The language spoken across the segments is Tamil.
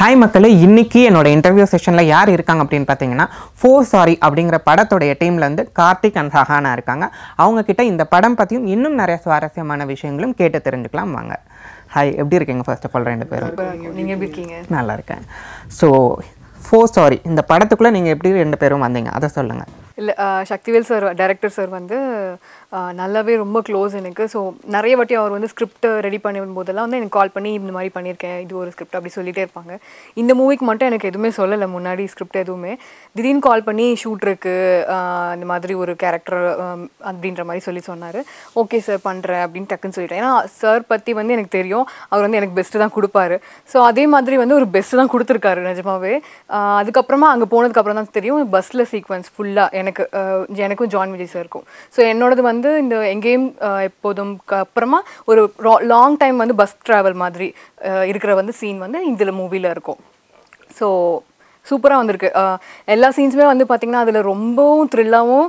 ஹாய் மக்களே இன்னைக்கு என்னோட இன்டர்வியூ செஷனில் யார் இருக்காங்க அப்படின்னு பார்த்தீங்கன்னா ஃபோர் சாரி அப்படிங்கிற படத்துடைய டீம்லேருந்து கார்த்திக் அண்ட் சஹானா இருக்காங்க அவங்க கிட்ட இந்த படம் பற்றியும் இன்னும் நிறைய சுவாரஸ்யமான விஷயங்களும் கேட்டு தெரிஞ்சுக்கலாம் வாங்க ஹாய் எப்படி இருக்கீங்க ஃபர்ஸ்ட் ஆஃப் ஆல் ரெண்டு பேரும் நீங்க எப்படி இருக்கீங்க நல்லா இருக்கேன் ஸோ ஃபோர் சாரி இந்த படத்துக்குள்ளே நீங்கள் எப்படி ரெண்டு பேரும் வந்தீங்க அதை சொல்லுங்கள் இல்லை சக்திவேல் சார் டைரக்டர் சார் வந்து ஆஹ், நல்லாவே ரொம்ப க்ளோஸ் எனக்கு ஸோ நிறைய வாட்டி அவர் வந்து ஸ்கிரிப்ட் ரெடி பண்ணும் போதெல்லாம் வந்து எனக்கு கால் பண்ணி இந்த மாதிரி பண்ணியிருக்கேன் இது ஒரு ஸ்கிரிப்ட் அப்படி சொல்லிட்டே இருப்பாங்க இந்த மூவிக்கு மட்டும் எனக்கு எதுவுமே சொல்லலை முன்னாடி ஸ்கிரிப்ட் எதுவுமே திடீர்னு கால் பண்ணி ஷூட் இருக்கு ஆஹ், இந்த மாதிரி ஒரு கேரக்டர் அப்படின்ற மாதிரி சொல்லி சொன்னார் ஓகே சார் பண்ணுறேன் அப்படின்னு டக்குன்னு சொல்லிட்டேன் ஏன்னா சார் பற்றி வந்து எனக்கு தெரியும் அவர் வந்து எனக்கு பெஸ்ட்டு தான் கொடுப்பாரு ஸோ அதே மாதிரி வந்து ஒரு பெஸ்ட்டு தான் கொடுத்துருக்காரு நிஜமாவே ஆஹ், அதுக்கப்புறமா அங்கே போனதுக்கப்புறம் தான் தெரியும் பஸ்ஸில் சீக்வன்ஸ் ஃபுல்லாக எனக்கு ஆஹ், எனக்கும் ஜான் விஜய் சாருக்கும் ஸோ என்னோடது வந்து இந்த எங்கேயும் ஆஹ், எப்போதும் க- அப்புறமா ஒரு லாங் டைம் வந்து பஸ் ட்ராவல் மாதிரி ஆஹ், இருக்கிற வந்து சீன் வந்து இதில் மூவியில் இருக்கும் ஸோ சூப்பராக வந்திருக்கு ஆஹ், எல்லா சீன்ஸுமே வந்து பார்த்திங்கன்னா அதில் ரொம்பவும் த்ரில்லாகவும்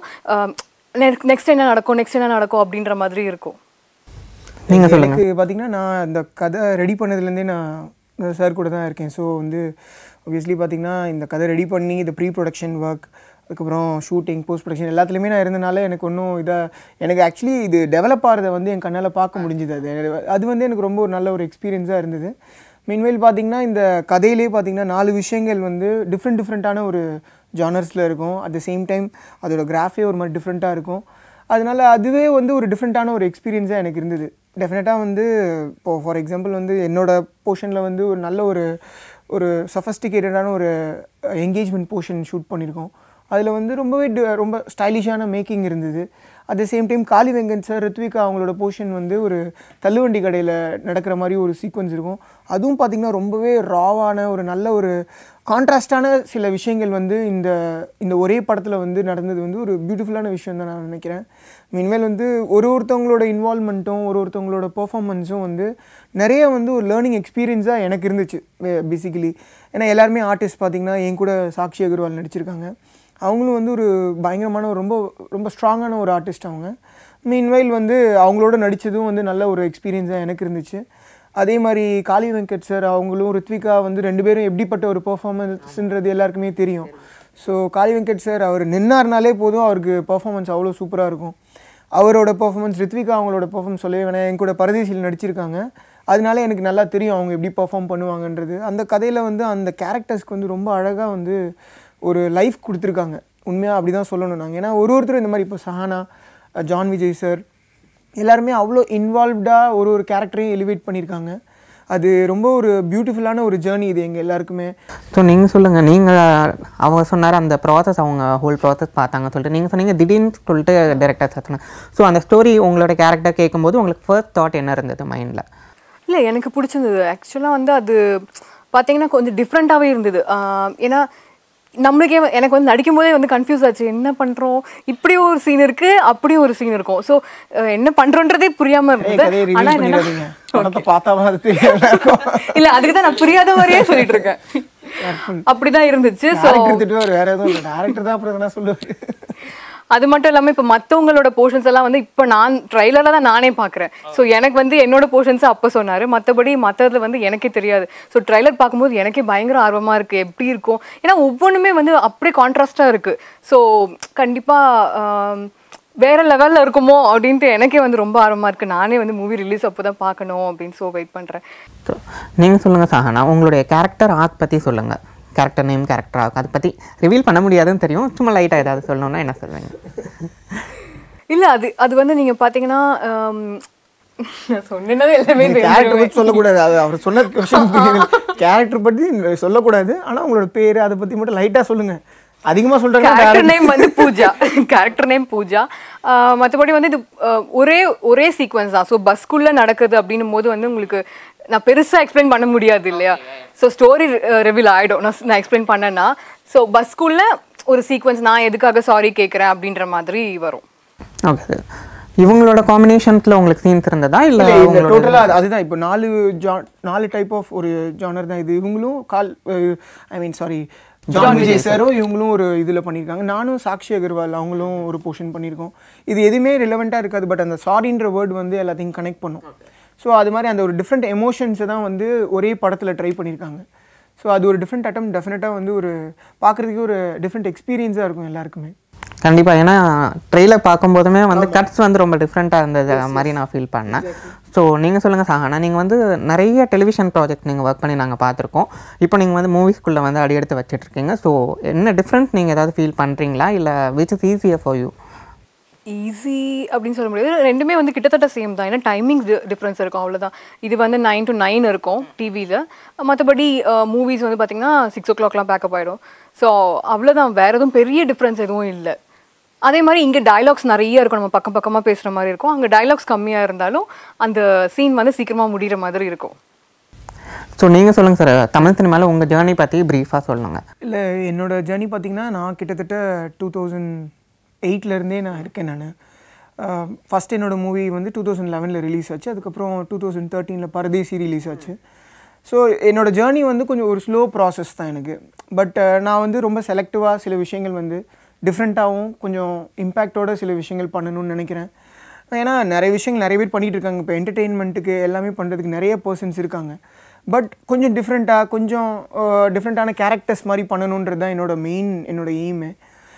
நெக்ஸ்ட் என்ன நடக்கும் நெக்ஸ்ட் என்ன நடக்கும் அப்படின்ற மாதிரி இருக்கும் நீங்கள் சொல்லுங்கள் எனக்கு பார்த்தீங்கன்னா நான் இந்த கதை ரெடி பண்ணதுலேருந்தே நான் சார் கூட தான் இருக்கேன் ஸோ வந்து obviously பார்த்தீங்கன்னா இந்த கதை ரெடி பண்ணி இந்த ப்ரீ ப்ரொடக்ஷன் ஒர்க் அதுக்கப்புறம் ஷூட்டிங் போஸ்ட் ப்ரொடக்ஷன் எல்லாத்துலேயுமே நான் இருந்தனால எனக்கு ஒன்றும் இதாக எனக்கு ஆக்சுவலி இது டெவலப் ஆகிறத வந்து என் கண்ணால் பார்க்க முடிஞ்சுது அது அது வந்து எனக்கு ரொம்ப ஒரு நல்ல ஒரு எக்ஸ்பீரியன்ஸாக இருந்தது மீன்வேல் பார்த்தீங்கன்னா இந்த கதையிலே பார்த்தீங்கன்னா நாலு விஷயங்கள் வந்து டிஃப்ரெண்ட் டிஃப்ரெண்ட்டான ஒரு ஜானர்ஸில் இருக்கும் அட் த சேம் டைம் அதோட கிராஃபே ஒரு மாதிரி டிஃப்ரெண்ட்டாக இருக்கும் அதனால அதுவே வந்து ஒரு டிஃப்ரெண்ட்டான ஒரு எக்ஸ்பீரியன்ஸாக எனக்கு இருந்தது டெஃபினட்டாக வந்து இப்போது ஃபார் எக்ஸாம்பிள் வந்து என்னோட போர்ஷனில் வந்து ஒரு நல்ல ஒரு ஒரு சஃபஸ்டிகேட்டடான ஒரு என்கேஜ்மெண்ட் போர்ஷன் ஷூட் பண்ணியிருக்கோம் அதில் வந்து ரொம்பவே டி- ரொம்ப ஸ்டைலிஷான மேக்கிங் இருந்தது at the same time Kali Venkat sir Rithvika அவங்களோட போர்ஷன் வந்து ஒரு தள்ளுவண்டி கடையில் நடக்கிற மாதிரி ஒரு சீக்வன்ஸ் இருக்கும் அதுவும் பார்த்திங்கன்னா ரொம்பவே ராவான ஒரு நல்ல ஒரு கான்ட்ராஸ்டான சில விஷயங்கள் வந்து இந்த இந்த ஒரே படத்தில் வந்து நடந்தது வந்து ஒரு பியூட்டிஃபுல்லான விஷயம் தான் நான் நினைக்கிறேன் மீன்மேல் வந்து ஒரு ஒருத்தவங்களோட இன்வால்மெண்ட்டும் ஒரு ஒருத்தவங்களோட பெர்ஃபார்மன்ஸும் வந்து நிறைய வந்து ஒரு லேர்னிங் எக்ஸ்பீரியன்ஸாக எனக்கு இருந்துச்சு பேசிக்கலி ஏன்னா எல்லாருமே ஆர்டிஸ்ட் பார்த்திங்கன்னா என் கூட சாக்ஷி அகர்வால் நடிச்சிருக்காங்க அவங்களும் வந்து ஒரு பயங்கரமான ஒரு ரொம்ப ரொம்ப ஸ்ட்ராங்கான ஒரு ஆர்டிஸ்ட் அவங்க மீன்வைல் வந்து அவங்களோட நடித்ததும் வந்து நல்ல ஒரு எக்ஸ்பீரியன்ஸாக எனக்கு இருந்துச்சு அதே மாதிரி காளி வெங்கட் சார் அவங்களும் ரித்விகா வந்து ரெண்டு பேரும் எப்படிப்பட்ட ஒரு பெர்ஃபார்மன்ஸ்ன்றது எல்லாருக்குமே தெரியும் ஸோ காளி வெங்கட் சார் அவர் நின்னார்னாலே போதும் அவருக்கு பெர்ஃபார்மன்ஸ் அவ்வளோ சூப்பராக இருக்கும் அவரோட பெர்ஃபார்மன்ஸ் ரித்விகா அவங்களோட பெர்ஃபார்மன்ஸ் சொல்லவே வேணாம் என் கூட பரதேசியில் நடிச்சிருக்காங்க அதனால எனக்கு நல்லா தெரியும் அவங்க எப்படி பெர்ஃபார்ம் பண்ணுவாங்கன்றது அந்த கதையில் வந்து அந்த கேரக்டர்ஸ்க்கு வந்து ரொம்ப அழகாக வந்து ஒரு லைஃப் கொடுத்துருக்காங்க உண்மையாக அப்படி தான் சொல்லணும் நாங்கள் ஏன்னா ஒரு ஒருத்தர் இந்த மாதிரி இப்போ சஹானா ஜான் விஜய் சார் எல்லாருமே அவ்வளோ இன்வால்வ்டாக ஒரு ஒரு கேரக்டரையும் எலிவேட் பண்ணியிருக்காங்க அது ரொம்ப ஒரு பியூட்டிஃபுல்லான ஒரு ஜேர்னி இது எங்கள் எல்லாருக்குமே ஸோ நீங்கள் சொல்லுங்கள் நீங்கள் அவங்க சொன்னார் அந்த ப்ராசஸ் அவங்க ஹோல் ப்ராசஸ் பார்த்தாங்க சொல்லிட்டு நீங்கள் சொன்னீங்க திடீர்னு சொல்லிட்டு டேரக்டர் சொன்னாங்க ஸோ அந்த ஸ்டோரி உங்களோட கேரக்டர் கேட்கும்போது உங்களுக்கு ஃபர்ஸ்ட் தாட் என்ன இருந்தது மைண்டில் இல்லை எனக்கு பிடிச்சிருந்தது ஆக்சுவலாக வந்து அது பார்த்தீங்கன்னா கொஞ்சம் டிஃப்ரெண்ட்டாகவே இருந்தது ஆஹ் ஏன்னா நம்மளுக்கே வ- எனக்கு வந்து நடிக்கும் போதே வந்து கன்ஃபியூஸ் ஆச்சு என்ன பண்ணுறோம் இப்படி ஒரு சீன் இருக்கு அப்படி ஒரு சீன் இருக்கும் ஸோ என்ன பண்ணுறோன்றதே புரியாமல் ஏய், கதையை இருந்தது ரிவீல் ஆனால் பண்ணிடாதீங்க என்னன்னா படத்தை பார்த்தா அது தெரியும் இல்லை அதுக்கு தான் நான் புரியாத மாதிரியே சொல்லிட்டு இருக்கேன் அப்படிதான் இருந்துச்சு ஸோ டேரக்டர் திட்டுவார் வேற எதுவும் இல்லை டேரக்டர் தான் அப்புறம் என்ன சொல்லுவார் அது மட்டும் இல்லாமல் இப்போ மற்றவங்களோட போர்ஷன்ஸ் எல்லாம் வந்து இப்போ நான் ட்ரைலரில் தான் நானே பார்க்குறேன் ஸோ எனக்கு வந்து என்னோட போர்ஷன்ஸ் அப்போ சொன்னார் மற்றபடி மற்றதுல வந்து எனக்கே தெரியாது ஸோ ட்ரைலர் பார்க்கும்போது எனக்கே பயங்கர ஆர்வமாக இருக்குது எப்படி இருக்கும் ஏன்னா ஒவ்வொன்றுமே வந்து அப்படியே கான்ட்ராஸ்டாக இருக்குது ஸோ கண்டிப்பாக வேற லெவலில் இருக்குமோ அப்படின்ட்டு எனக்கே வந்து ரொம்ப ஆர்வமாக இருக்குது நானே வந்து மூவி ரிலீஸ் அப்போ தான் பார்க்கணும் அப்படின்னு ஸோ வெயிட் பண்ணுறேன் ஸோ நீங்கள் சொல்லுங்கள் சஹானா உங்களுடைய கேரக்டர் ஆர்க் பற்றி சொல்லுங்கள் கேரக்டர் நேம் கேரக்டர் ஆர்க் அதை பற்றி ரிவீல் பண்ண முடியாதுன்னு தெரியும் சும்மா லைட்டாக ஏதாவது சொல்லணும்னா என்ன சொல்லுவீங்க இல்லை அது அது வந்து நீங்கள் பார்த்தீங்கன்னா சொன்னது எல்லாமே கேரக்டர் தெரிஞ்சிரும். பற்றி சொல்லக்கூடாது அது அவர் சொன்ன கொஸ்டின் புரியுது கேரக்டர் பற்றி சொல்லக்கூடாது ஆனால் உங்களோட பேர் அதை பற்றி மட்டும் லைட்டாக சொல்லுங்கள் அதிகமாக கேரக்டர் சொல்கிறாங்க நேம் வந்து பூஜா கேரக்டர் நேம் பூஜா மற்றபடி வந்து இது ஆஹ் ஒரே ஒரே சீக்வன்ஸ் தான் ஸோ பஸ்க்குள்ளே நடக்குது அப்படின்னும் போது வந்து உங்களுக்கு நான் பெருசாக எக்ஸ்பிளைன் பண்ண முடியாது இல்லையா ஸோ ஸ்டோரி ரிவீல் ஆகிடும் நான் நான் எக்ஸ்பிளைன் பண்ணேன்னா ஸோ பஸ்க்குள்ளே ஒரு சீக்வன்ஸ் நான் எதுக்காக சாரி கேட்குறேன் அப்படின்ற மாதிரி வரும் ஓகே சார் இவங்களோட காம்பினேஷன்ஸில் உங்களுக்கு சீன்ஸ் இருந்ததா இல்லை இல்லை இந்த டோட்டலாக அதுதான் இப்போ நாலு ஜா நாலு டைப் ஆஃப் ஒரு ஜானர் தான் இது இவங்களும் call I mean sorry John Vijay சாரும் இவங்களும் ஒரு இதில் பண்ணியிருக்காங்க நானும் சாக்ஷி அகர்வால் அவங்களும் ஒரு போர்ஷன் பண்ணியிருக்கோம் இது எதுவுமே ரிலவெண்ட்டாக இருக்காது பட் அந்த சாரின்ற வேர்ட் வந்து எல்லாத்தையும் கனெக்ட் பண்ணும் ஸோ அது மாதிரி அந்த ஒரு டிஃப்ரெண்ட் எமோஷன்ஸை தான் வந்து ஒரே படத்தில் ட்ரை பண்ணியிருக்காங்க ஸோ அது ஒரு டிஃப்ரெண்ட் அட்டம் டெஃபினட்டாக வந்து ஒரு பார்க்குறதுக்கு ஒரு டிஃப்ரெண்ட் எக்ஸ்பீரியன்ஸாக இருக்கும் எல்லாருக்குமே கண்டிப்பாக ஏன்னா ட்ரெயிலர் பார்க்கும்போதுமே வந்து கட்ஸ் வந்து ரொம்ப டிஃப்ரெண்ட்டாக இருந்தது மாதிரி நான் ஃபீல் பண்ணேன் ஸோ நீங்கள் சொல்லுங்கள் சாகனா நீங்கள் வந்து நிறைய டெலிவிஷன் ப்ராஜெக்ட் நீங்கள் ஒர்க் பண்ணி நாங்கள் பார்த்துருக்கோம் இப்போ நீங்கள் வந்து மூவிஸ்குள்ளே வந்து அடி எடுத்து வச்சிட்ருக்கீங்க ஸோ என்ன டிஃப்ரென்ஸ் நீங்கள் ஏதாவது ஃபீல் பண்ணுறீங்களா இல்லை விச் இஸ் ஈஸியாக ஃபார் யூ ஈஸி அப்படின்னு சொல்ல முடியாது ரெண்டுமே வந்து கிட்டத்தட்ட சேம் தான் ஏன்னா டைமிங்ஸ் டிஃப்ரென்ஸ் இருக்கும் அவ்வளோதான் இது வந்து நைன் டு நைன் இருக்கும் டிவியில் மற்றபடி மூவிஸ் வந்து பார்த்திங்கன்னா சிக்ஸ் ஓ கிளாக்லாம் பேக்கப் ஆகிடும் ஸோ அவ்வளோதான் வேறு எதுவும் பெரிய டிஃப்ரென்ஸ் எதுவும் இல்லை அதே மாதிரி இங்கே டயலாக்ஸ் நிறைய இருக்கும் நம்ம பக்கம் பக்கமாக பேசுகிற மாதிரி இருக்கும் அங்கே டயலாக்ஸ் கம்மியாக இருந்தாலும் அந்த சீன் வந்து சீக்கிரமாக முடிகிற மாதிரி இருக்கும் ஸோ நீங்கள் சொல்லுங்கள் சார் தமிழ் சினிமாவில் உங்கள் ஜேர்னி பற்றி ப்ரீஃபாக சொல்லுங்கள் இல்லை என்னோட ஜேர்னி பார்த்தீங்கன்னா நான் கிட்டத்தட்ட டூ தௌசண்ட் எயிட்லேருந்தே நான் இருக்கேன் நான் ஃபஸ்ட் என்னோடய மூவி வந்து டூ தௌசண்ட் லெவனில் ரிலீஸ் ஆச்சு அதுக்கப்புறம் டூ தௌசண்ட் தேர்ட்டீனில் பரதேசி ரிலீஸ் ஆச்சு ஸோ என்னோட ஜேர்னி வந்து கொஞ்சம் ஒரு ஸ்லோ ப்ராசஸ் தான் எனக்கு பட் நான் வந்து ரொம்ப செலக்டிவாக சில விஷயங்கள் வந்து டிஃப்ரெண்ட்டாகவும் கொஞ்சம் இம்பேக்டோட சில விஷயங்கள் பண்ணணும்னு நினைக்கிறேன் ஏன்னா நிறைய விஷயங்கள் நிறைய பேர் பண்ணிகிட்டு இருக்காங்க இப்போ என்டர்டெயின்மெண்ட்டுக்கு எல்லாமே பண்ணுறதுக்கு நிறைய பர்சன்ஸ் இருக்காங்க பட் கொஞ்சம் டிஃப்ரெண்ட்டாக கொஞ்சம் டிஃப்ரெண்ட்டான கேரக்டர்ஸ் மாதிரி பண்ணணுன்றது தான் என்னோட மெயின் என்னோட எய்மு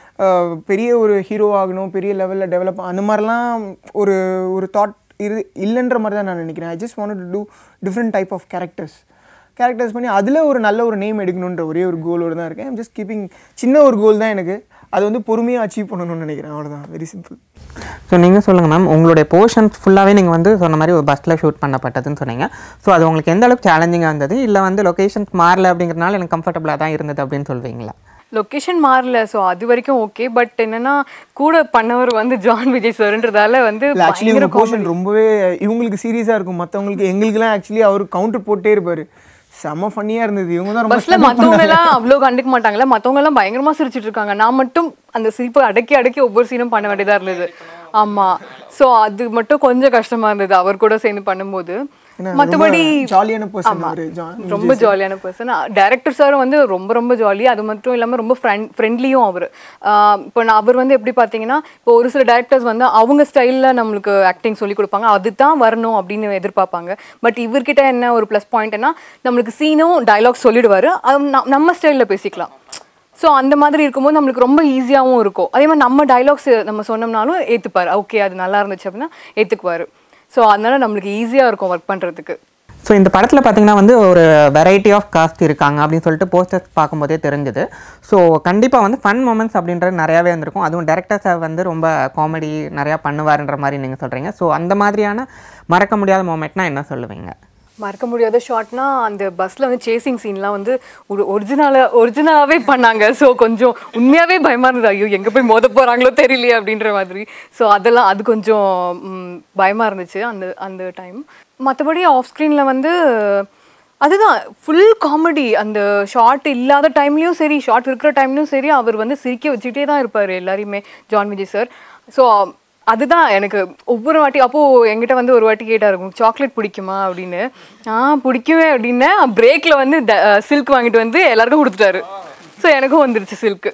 பெரிய ஒரு ஹீரோ ஆகணும் பெரிய லெவலில் டெவலப் அந்த மாதிரிலாம் ஒரு ஒரு தாட் இரு இல்லைன்ற மாதிரி தான் நான் நினைக்கிறேன் I just want to do different type of characters characters பண்ணி அதில் ஒரு நல்ல ஒரு நேம் எடுக்கணுன்ற ஒரே ஒரு கோலோடு தான் இருக்கேன் ஜஸ்ட் கீப்பிங் சின்ன ஒரு கோல் தான் எனக்கு அது வந்து பொறுமையாக அச்சீவ் பண்ணணும்னு நினைக்கிறேன் அவ்வளோதான் வெரி சிம்பிள் ஸோ நீங்கள் சொல்லுங்கள் மேம் உங்களுடைய போர்ஷன்ஸ் ஃபுல்லாகவே நீங்கள் வந்து சொன்ன மாதிரி ஒரு பஸ்ஸில் ஷூட் பண்ணப்பட்டதுன்னு சொன்னீங்க ஸோ அது உங்களுக்கு எந்த அளவுக்கு சேலஞ்சிங்காக இருந்தது இல்லை வந்து லொக்கேஷன்ஸ் மாறல அப்படிங்கிறனால எனக்கு கம்ஃபர்டபுளாக தான் இருந்தது அப்படின்னு சொல்வீங்களா லொக்கேஷன் மாறல ஸோ அது வரைக்கும் ஓகே பட் என்னன்னா கூட பண்ணவர் வந்து ஜான் விஜய் சார்ன்றதால வந்து ஆக்சுவலி பயங்கர உங்கள் போர்ஷன் ரொம்பவே இவங்களுக்கு சீரியஸாக இருக்கும் மற்றவங்களுக்கு எங்களுக்குலாம் ஆக்சுவலி அவர் கவுண்டர் போட்டே இருப்பார் செம்ம ஃபன்னியாக இருந்தது இவங்க தான் ரொம்ப பஸ்ல மத்தவங்க எல்லாம் அவ்வளோ கண்டுக்க மாட்டாங்கல்ல மத்தவங்க எல்லாம் பயங்கரமா சிரிச்சிட்டு இருக்காங்க நான் மட்டும் அந்த சிரிப்பை அடக்கி அடக்கி ஒவ்வொரு சீனும் பண்ண வேண்டியதா இருந்தது ஆமா சோ அது மட்டும் கொஞ்சம் கஷ்டமா இருந்தது அவர் கூட சேர்ந்து பண்ணும்போது மத்தபடி ஜாலியான பர்சன் ஆமா. அவர் ஜான் ரொம்ப ஜாலியான பர்சன் டைரக்டர் சாரும் வந்து ரொம்ப ரொம்ப ஜாலி அது மட்டும் இல்லாமல் ரொம்ப ஃப்ரெண்ட் ஃப்ரெண்ட்லியும் அவர் இப்போ நான் அவர் வந்து எப்படி பார்த்தீங்கன்னா இப்போ ஒரு சில டேரக்டர்ஸ் வந்து அவங்க ஸ்டைலில் நம்மளுக்கு ஆக்டிங் சொல்லி கொடுப்பாங்க அதுதான் வரணும் அப்படின்னு எதிர்பார்ப்பாங்க பட் இவர்கிட்ட என்ன ஒரு ப்ளஸ் பாயிண்ட்னா நம்மளுக்கு சீனும் டயலாக் சொல்லிடுவாரு அது ந- நம்ம ஸ்டைலில் பேசிக்கலாம் ஸோ அந்த மாதிரி இருக்கும்போது நம்மளுக்கு ரொம்ப ஈஸியாகவும் இருக்கும் அதே மாதிரி நம்ம டைலாக்ஸ் நம்ம சொன்னோம்னாலும் ஏற்றுப்பார் ஓகே அது நல்லா இருந்துச்சு அப்படின்னா ஏற்றுக்குவார் ஸோ அதனால நம்மளுக்கு ஈஸியாக இருக்கும் ஒர்க் பண்ணுறதுக்கு ஸோ இந்த படத்தில் பார்த்தீங்கன்னா வந்து ஒரு வெரைட்டி ஆஃப் காஸ்ட் இருக்காங்க அப்படின்னு சொல்லிட்டு போஸ்டர்ஸ் பார்க்கும்போதே தெரிஞ்சுது ஸோ கண்டிப்பாக வந்து ஃபன் மூமெண்ட்ஸ் அப்படின்றது நிறையாவே இருந்திருக்கும் அதுவும் டேரக்டர் சார் வந்து ரொம்ப காமெடி நிறையா பண்ணுவாருன்ற மாதிரி நீங்கள் சொல்கிறீங்க ஸோ அந்த மாதிரியான மறக்க முடியாத மூமெண்ட்னா என்ன சொல்லுவீங்க மறக்க முடியாத ஷாட்னா அந்த பஸ்ல வந்து சேசிங் சீன்லாம் வந்து ஒரு ஒரிஜினல ஒரிஜினலாவே பண்ணாங்க ஸோ கொஞ்சம் உண்மையாவே பயமா இருந்தது ஐயோ எங்க போய் மோத போறாங்களோ தெரியலையே அப்படின்ற மாதிரி ஸோ அதெல்லாம் அது கொஞ்சம் ம், பயமா இருந்துச்சு அந்த அந்த டைம் மற்றபடி ஆஃப் ஸ்க்ரீன்ல வந்து அதுதான் ஃபுல் காமெடி அந்த ஷார்ட் இல்லாத டைம்லயும் சரி ஷார்ட் இருக்கிற டைம்லயும் சரி அவர் வந்து சிரிக்க வச்சுட்டே தான் இருப்பாரு எல்லாரையுமே ஜான் விஜய் சார் ஸோ அதுதான் எனக்கு ஒவ்வொரு வாட்டி அப்போ என்கிட்ட வந்து ஒரு வாட்டி கேட்டா இருக்கும் சாக்லேட் பிடிக்குமா அப்படின்னு ஆ பிடிக்குமே அப்படின்னு பிரேக்ல வந்து சில்க் வாங்கிட்டு வந்து எல்லாருக்கும் கொடுத்துட்டாரு ஸோ எனக்கும் வந்துருச்சு சில்க்கு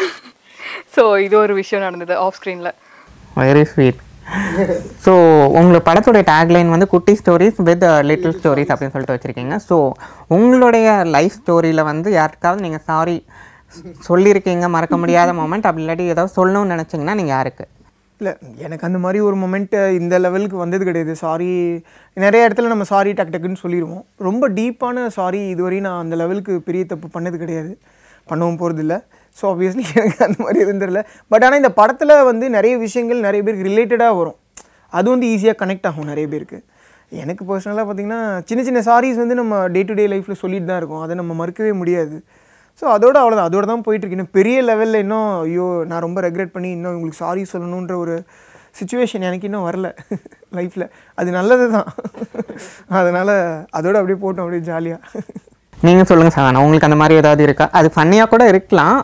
ஸோ இது ஒரு விஷயம் நடந்தது ஆஃப் ஸ்க்ரீனில் வெரி ஸ்வீட் ஸோ உங்களோட படத்தோட டேக்லைன் வந்து குட்டி ஸ்டோரிஸ் வித் லிட்டில் ஸ்டோரிஸ் அப்படின்னு சொல்லிட்டு வச்சுருக்கீங்க ஸோ உங்களுடைய லைஃப் ஸ்டோரியில் வந்து யாருக்காவது நீங்கள் சாரி சொல்லியிருக்கீங்க மறக்க முடியாத மூமெண்ட் அப்படி இல்லாட்டி ஏதாவது சொல்லணும்னு நினச்சிங்கன்னா நீங்கள் யாருக்கு இல்லை எனக்கு அந்த மாதிரி ஒரு மொமெண்ட்டு இந்த லெவலுக்கு வந்தது கிடையாது சாரி நிறைய இடத்துல நம்ம சாரி டக்கு டக்குன்னு சொல்லிடுவோம் ரொம்ப டீப்பான சாரி இதுவரையும் நான் அந்த லெவலுக்கு பெரிய தப்பு பண்ணது கிடையாது பண்ணவும் போகிறதில்ல ஸோ ஆப்வியஸ்லி எனக்கு அந்த மாதிரி இருந்துடல பட் ஆனால் இந்த படத்தில் வந்து நிறைய விஷயங்கள் நிறைய பேருக்கு ரிலேட்டடாக வரும் அது வந்து ஈஸியாக கனெக்ட் ஆகும் நிறைய பேருக்கு எனக்கு பர்சனலாக பார்த்தீங்கன்னா சின்ன சின்ன சாரீஸ் வந்து நம்ம டே டு டே லைஃப்பில் சொல்லிட்டு தான் இருக்கோம் அதை நம்ம மறுக்கவே முடியாது ஸோ அதோட அவ்வளோதான் அதோட தான் போயிட்டுருக்கு இன்னும் பெரிய லெவலில் இன்னும் ஐயோ நான் ரொம்ப ரெக்ரெட் பண்ணி இன்னும் உங்களுக்கு சாரி சொல்லணுன்ற ஒரு சுச்சுவேஷன் எனக்கு இன்னும் வரல லைஃப்பில் அது நல்லது தான் அதனால் அதோட அப்படியே போட்டோம் அப்படியே ஜாலியாக நீங்கள் சொல்லுங்கள் சார் உங்களுக்கு அந்த மாதிரி ஏதாவது இருக்கா அது ஃபன்னியாக கூட இருக்கலாம்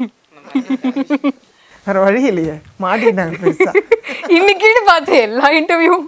வேறு வழி இல்லையே மாட்டிக்கிட்டாங்க பெருசாக இன்னைக்குன்னு பார்த்தேன் எல்லா இன்டர்வியூ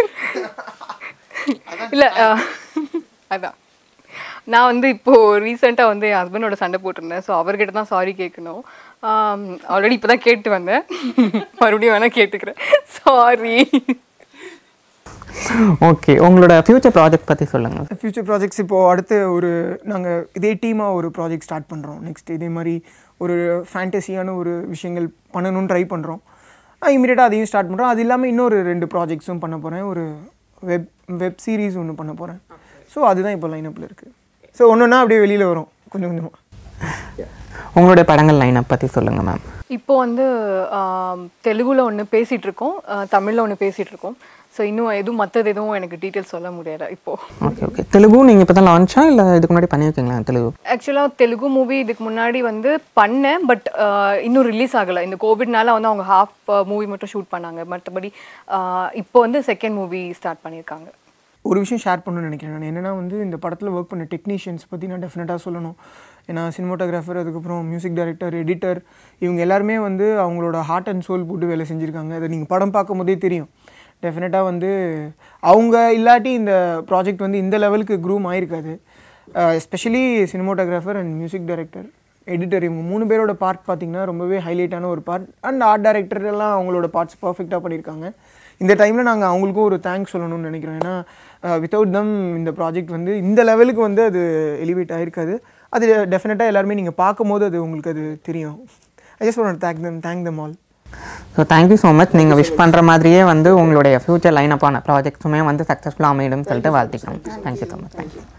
இல்லை அதான் நான் வந்து இப்போ ரீசெண்டாக வந்து என் ஹஸ்பண்டோட சண்டை போட்டிருந்தேன் ஸோ அவர்கிட்ட தான் சாரி கேட்கணும் ஆல்ரெடி இப்போ தான் கேட்டு வந்தேன் மறுபடியும் வேணால் கேட்டுக்கிறேன் சாரி ஓகே உங்களோட ஃப்யூச்சர் ப்ராஜெக்ட் பற்றி சொல்லுங்கள் ஃப்யூச்சர் ப்ராஜெக்ட்ஸ் இப்போது அடுத்து ஒரு நாங்கள் இதே டீமாக ஒரு ப்ராஜெக்ட் ஸ்டார்ட் பண்ணுறோம் நெக்ஸ்ட் இதே மாதிரி ஒரு ஃபேண்டசியான ஒரு விஷயங்கள் பண்ணணும்னு ட்ரை பண்ணுறோம் இமீடியட்டாக அதையும் ஸ்டார்ட் பண்ணுறோம் அது இல்லாமல் இன்னொரு ரெண்டு ப்ராஜெக்ட்ஸும் பண்ண போகிறேன் ஒரு வெப் வெப் சீரிஸ் ஒன்று பண்ண போகிறேன் ஸோ அதுதான் இப்போ லைனப்பில் இருக்குது ஸோ ஒன்று ஒன்றா அப்படியே வெளியில் வரும் கொஞ்சம் கொஞ்சமாக உங்களுடைய படங்கள் லைனப் பற்றி சொல்லுங்கள் மேம் இப்போ வந்து ஆம், தெலுங்குல ஒன்று பேசிகிட்டு இருக்கோம் தமிழில் ஒன்று பேசிகிட்டு இருக்கோம் ஸோ இன்னும் எதுவும் மற்றது எதுவும் எனக்கு டீட்டெயில்ஸ் சொல்ல முடியல இப்போது ஓகே ஓகே தெலுங்கு நீங்கள் இப்போ தான் லான்ச்சா இல்லை இதுக்கு முன்னாடி பண்ணியிருக்கீங்களா தெலுங்கு ஆக்சுவலாக தெலுங்கு மூவி இதுக்கு முன்னாடி வந்து பண்ணேன் பட் இன்னும் ரிலீஸ் ஆகலை இந்த கோவிட்னால வந்து அவங்க ஹாஃப் மூவி மட்டும் ஷூட் பண்ணாங்க மற்றபடி ஆஹ், இப்போ வந்து செகண்ட் மூவி ஸ்டார்ட் பண்ணியிருக்காங்க ஒரு விஷயம் ஷேர் பண்ணணும்னு நினைக்கிறேன் நான் என்னென்னா வந்து இந்த படத்தில் ஒர்க் பண்ண டெக்னீஷியன்ஸ் பற்றி நான் டெஃபினட்டாக சொல்லணும் ஏன்னா சினிமோட்டோகிராஃபர் அதுக்கப்புறம் மியூசிக் டைரக்டர் எடிட்டர் இவங்க எல்லாருமே வந்து அவங்களோட ஹார்ட் அண்ட் சோல் போட்டு வேலை செஞ்சுருக்காங்க அதை நீங்கள் படம் பார்க்கும்போதே தெரியும் டெஃபினட்டாக வந்து அவங்க இல்லாட்டி இந்த ப்ராஜெக்ட் வந்து இந்த லெவலுக்கு க்ரூம் ஆயிருக்காது especially cinematographer and music director editor இவங்க மூணு பேரோட பார்ட் பார்த்தீங்கன்னா ரொம்பவே ஹைலைட்டான ஒரு பார்ட் அண்ட் ஆர்ட் டைரக்டர் எல்லாம் அவங்களோட பார்ட்ஸ் பர்ஃபெக்டாக பண்ணியிருக்காங்க இந்த டைமில் நாங்கள் அவங்களுக்கும் ஒரு தேங்க்ஸ் சொல்லணும்னு நினைக்கிறோம் ஏன்னா வித்தவுட் தம் இந்த ப்ராஜெக்ட் வந்து இந்த லெவலுக்கு வந்து அது எலிவேட் ஆகிருக்காது அது டெஃபினட்டாக எல்லாருமே நீங்கள் பார்க்கும்போது அது உங்களுக்கு அது தெரியும் I just want thank them thank them all so thank you so much நீங்கள் விஷ் பண்ணுற மாதிரியே வந்து உங்களுடைய ஃப்யூச்சர் லைனப்பான ப்ராஜெக்ட்ஸுமே வந்து சக்ஸஸ்ஃபுல்லாக அமையிடும் சொல்லிட்டு வாழ்த்திக்கிறோம் தேங்க்யூ ஸோ மச் தேங்க்யூ